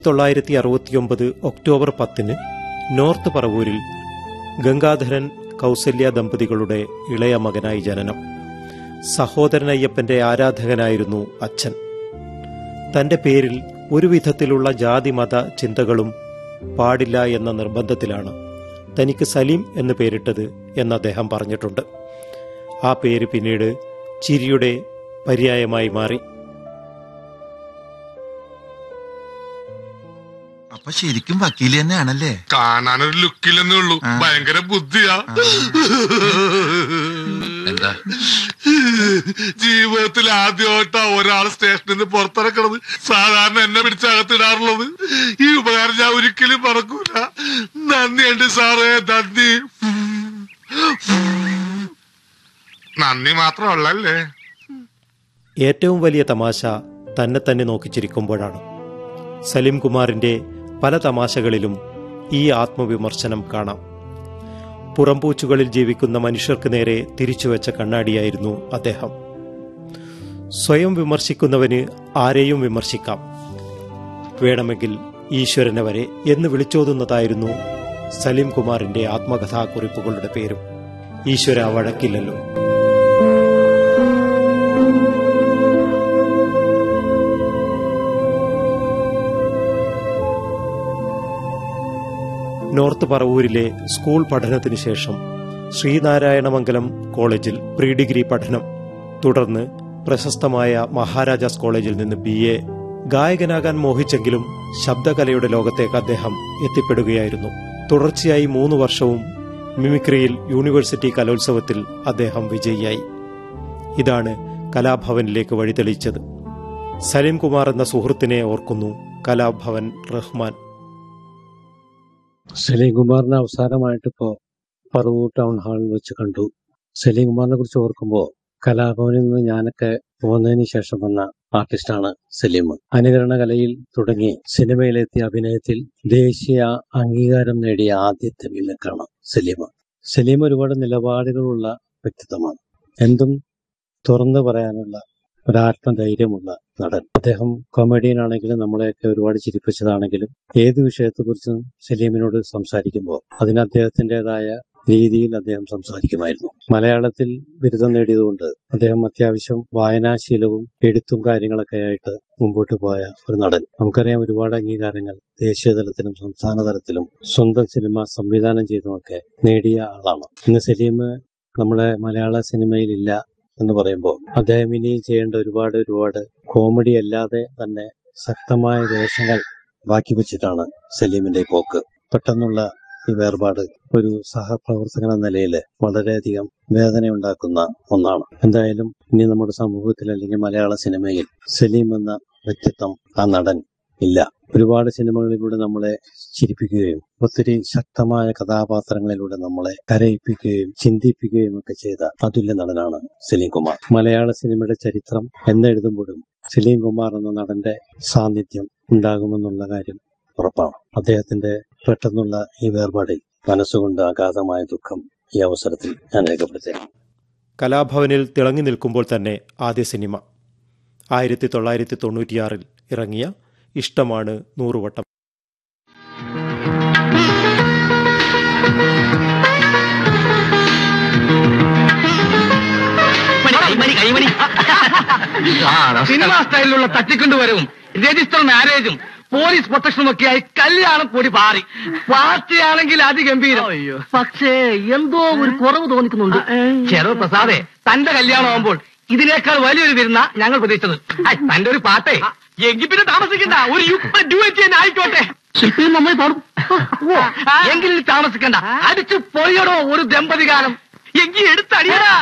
തൊള്ളായിരത്തി അറുപത്തിയൊമ്പത് ഒക്ടോബർ പത്തിന് നോർത്ത് പറവൂരിൽ ഗംഗാധരൻ കൗസല്യ ദമ്പതികളുടെ ഇളയ മകനായി ജനനം സഹോദരനയ്യപ്പന്റെ ആരാധകനായിരുന്നു അച്ഛൻ തന്റെ പേരിൽ ഒരു വിധത്തിലുള്ള ജാതിമത ചിന്തകളും പാടില്ല എന്ന നിർബന്ധത്തിലാണ് തനിക്ക് സലീം എന്ന് പേരിട്ടത് എന്ന് അദ്ദേഹം പറഞ്ഞിട്ടുണ്ട് ആ പേര് പിന്നീട് ചിരിയുടെ പര്യായമായി മാറി അപ്പൊ ശരിക്കും വക്കീല് തന്നെയാണല്ലേ കാണാനൊരു ലുക്കില്ലെന്നേ ഉള്ളൂ ആ. ഭയങ്കര ബുദ്ധിയാ എന്താ ജീവിതത്തിൽ ആദ്യമായിട്ടാ ഒരാൾ സ്റ്റേഷനിൽ നിന്ന് പുറത്തിറക്കണത് സാധാരണ എന്നെ പിടിച്ചകത്തിടാറുള്ളത് ഈ ഉപകാരം ഞാൻ ഒരിക്കലും മറക്കൂല നന്ദിയുണ്ട് സാറേ നന്ദി നന്ദി മാത്രമല്ലേ ഏറ്റവും വലിയ തമാശ തന്നെ തന്നെ നോക്കി ചിരിക്കുമ്പോഴാണ് സലീം കുമാറിന്റെ പല തമാശകളിലും ഈ ആത്മവിമർശനം കാണാം പുറംപൂച്ചുകളിൽ ജീവിക്കുന്ന മനുഷ്യർക്ക് നേരെ തിരിച്ചുവെച്ച കണ്ണാടിയായിരുന്നു അദ്ദേഹം സ്വയം വിമർശിക്കുന്നവന് ആരെയും വിമർശിക്കാം വേണമെങ്കിൽ ഈശ്വരനെ വരെ എന്ന് വിളിച്ചോതുന്നതായിരുന്നു സലീം കുമാറിന്റെ ആത്മകഥാക്കുറിപ്പുകളുടെ പേരും ഈശ്വര വഴക്കില്ലല്ലോ നോർത്ത് പറവൂരിലെ സ്കൂൾ പഠനത്തിന് ശേഷം ശ്രീനാരായണമംഗലം കോളേജിൽ പ്രീ ഡിഗ്രി പഠനം തുടർന്ന് പ്രശസ്തമായ മഹാരാജാസ് കോളേജിൽ നിന്ന് ബി എ ഗായകനാകാൻ മോഹിച്ചെങ്കിലും ശബ്ദകലയുടെ ലോകത്തേക്ക് അദ്ദേഹം എത്തിപ്പെടുകയായിരുന്നു തുടർച്ചയായി മൂന്ന് വർഷവും മിമിക്രിയിൽ യൂണിവേഴ്സിറ്റി കലോത്സവത്തിൽ അദ്ദേഹം വിജയിയായി ഇതാണ് കലാഭവനിലേക്ക് വഴിതെളിച്ചത് സലീം കുമാർ എന്ന സുഹൃത്തിനെ ഓർക്കുന്നു കലാഭവൻ റഹ്മാൻ സലീം കുമാറിനെ അവസാനമായിട്ട് ഇപ്പോ പറവൂർ ടൗൺ ഹാളിൽ വെച്ച് കണ്ടു സലീം കുമാറിനെ കുറിച്ച് ഓർക്കുമ്പോൾ കലാഭവനിൽ നിന്ന് ഞാനൊക്കെ പോകുന്നതിന് ശേഷം വന്ന ആർട്ടിസ്റ്റാണ് സലീം അനുകരണ കലയിൽ തുടങ്ങി സിനിമയിലെത്തിയ അഭിനയത്തിൽ ദേശീയ അംഗീകാരം നേടിയ ആദ്യത്തെ മിമിക്കാണ് സലീം സലീം ഒരുപാട് നിലപാടുകളുള്ള വ്യക്തിത്വമാണ് എന്തും തുറന്നു പറയാനുള്ള ഒരാത്മധൈര്യമുള്ള നടൻ അദ്ദേഹം കൊമേഡിയൻ ആണെങ്കിലും നമ്മളെയൊക്കെ ഒരുപാട് ചിരിപ്പിച്ചതാണെങ്കിലും ഏത് വിഷയത്തെക്കുറിച്ചും സലീമിനോട് സംസാരിക്കുമ്പോൾ അതിന് അദ്ദേഹത്തിൻ്റെതായ രീതിയിൽ അദ്ദേഹം സംസാരിക്കുമായിരുന്നു മലയാളത്തിൽ ബിരുദം നേടിയതുകൊണ്ട് അദ്ദേഹം അത്യാവശ്യം വായനാശീലവും എഴുത്തും കാര്യങ്ങളൊക്കെ ആയിട്ട് മുമ്പോട്ട് പോയ ഒരു നടൻ നമുക്കറിയാം ഒരുപാട് അംഗീകാരങ്ങൾ ദേശീയ തലത്തിലും സംസ്ഥാന തലത്തിലും സ്വന്തം സിനിമ സംവിധാനം ചെയ്തുമൊക്കെ നേടിയ ആളാണ് ഇന്ന് സലീം നമ്മുടെ മലയാള സിനിമയിൽ ഇല്ല എന്ന് പറയുമ്പോൾ അദ്ദേഹം ഇനി ചെയ്യേണ്ട ഒരുപാട് ഒരുപാട് കോമഡി അല്ലാതെ തന്നെ ശക്തമായ വേഷങ്ങൾ ബാക്കി വെച്ചിട്ടാണ് സലീമിന്റെ പോക്ക് പെട്ടെന്നുള്ള ഈ വേർപാട് ഒരു സഹപ്രവർത്തകൻ എന്ന നിലയിൽ വളരെയധികം വേദനയുണ്ടാക്കുന്ന ഒന്നാണ് എന്തായാലും ഇനി നമ്മുടെ സമൂഹത്തിൽ അല്ലെങ്കിൽ മലയാള സിനിമയിൽ സലീം എന്ന വ്യക്തിത്വം ആ നടൻ ഇല്ല ഒരുപാട് സിനിമകളിലൂടെ നമ്മളെ ചിരിപ്പിക്കുകയും ഒത്തിരി ശക്തമായ കഥാപാത്രങ്ങളിലൂടെ നമ്മളെ കരയിപ്പിക്കുകയും ചിന്തിപ്പിക്കുകയും ഒക്കെ ചെയ്ത അതുല്യ നടനാണ് സലീം കുമാർ മലയാള സിനിമയുടെ ചരിത്രം എന്നെഴുതുമ്പോഴും സലീം കുമാർ എന്ന നടന്റെ സാന്നിധ്യം ഉണ്ടാകുമെന്നുള്ള കാര്യം ഉറപ്പാണ് അദ്ദേഹത്തിന്റെ പെട്ടെന്നുള്ള ഈ വേർപാടിൽ മനസ്സുകൊണ്ട് അഗാധമായ ദുഃഖം ഈ അവസരത്തിൽ ഞാൻ രേഖപ്പെടുത്തുകയാണ് കലാഭവനിൽ തിളങ്ങി നിൽക്കുമ്പോൾ തന്നെ ആദ്യ സിനിമ ആയിരത്തി തൊള്ളായിരത്തി തൊണ്ണൂറ്റിയാറിൽ ഇറങ്ങിയ ഇഷ്ടമാണ് നൂറുവട്ടം സിനിമ സ്റ്റൈലിലുള്ള തട്ടിക്കൊണ്ടുവരവും രജിസ്റ്റർ മാരേജും പോലീസ് പ്രൊട്ടക്ഷനും ഒക്കെയായി കല്യാണം കൂടി പാറി പാർട്ടിയാണെങ്കിൽ അതിഗംഭീരം പക്ഷേ എന്തോ ഒരു കുറവ് തോന്നിക്കുന്നുണ്ട് ചെറു പ്രസാദേ തന്റെ കല്യാണം ആവുമ്പോൾ ഇതിനേക്കാൾ വലിയൊരു വിരുന്ന ഞങ്ങൾ പ്രതീക്ഷിച്ചത് ഐ, തന്റെ ഒരു പാട്ടേ എങ്കിൽ പിന്നെ താമസിക്കണ്ട ഒരു യുപ്പ ഡ്യൂറ്റ് തന്നെ ആയിക്കോട്ടെ ശില്പിയും നമ്മൾ പാടും ഓ, എങ്കിൽ ഇനി താമസിക്കണ്ട അടിച്ചു പൊളിയടോ ഒരു ദമ്പതി കാലം എങ്കിൽ എടുത്തടിയടാ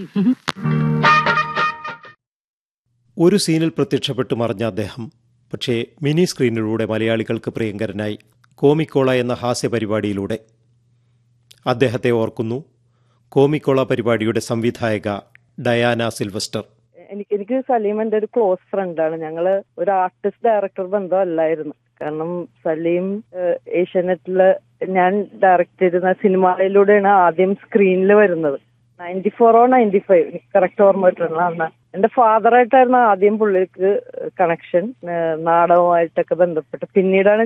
ഒരു സീനിൽ പ്രത്യക്ഷപ്പെട്ട് മറഞ്ഞ അദ്ദേഹം പക്ഷേ മിനി സ്ക്രീനിലൂടെ മലയാളികൾക്ക് പ്രിയങ്കരനായി കോമിക്കോള എന്ന ഹാസ്യ പരിപാടിയിലൂടെ അദ്ദേഹത്തെ ഓർക്കുന്നു കോമിക്കോള പരിപാടിയുടെ സംവിധായക ഡയാന സിൽവസ്റ്റർ എനിക്ക് എനിക്ക് സലീം എന്റെ ഒരു ക്ലോസ് ഫ്രണ്ടാണ് ഞങ്ങള് ഒരു ആർട്ടിസ്റ്റ് ഡയറക്ടർ ബന്ധമല്ലായിരുന്നു കാരണം സലീം ഏഹ്, ഏഷ്യാനെറ്റില് ഞാൻ ഡയറക്ട് ചെയ്തിരുന്ന സിനിമയിലൂടെയാണ് ആദ്യം സ്ക്രീനിൽ വരുന്നത് നയൻറ്റി ഫോറോ നയൻറ്റി ഫൈവ് കറക്റ്റ് ഓർമ്മ കിട്ടണം അന്ന് എന്റെ ഫാദറായിട്ടായിരുന്നു ആദ്യം പുള്ളിക്ക് കണക്ഷൻ നാടകമായിട്ടൊക്കെ ബന്ധപ്പെട്ട് പിന്നീടാണ്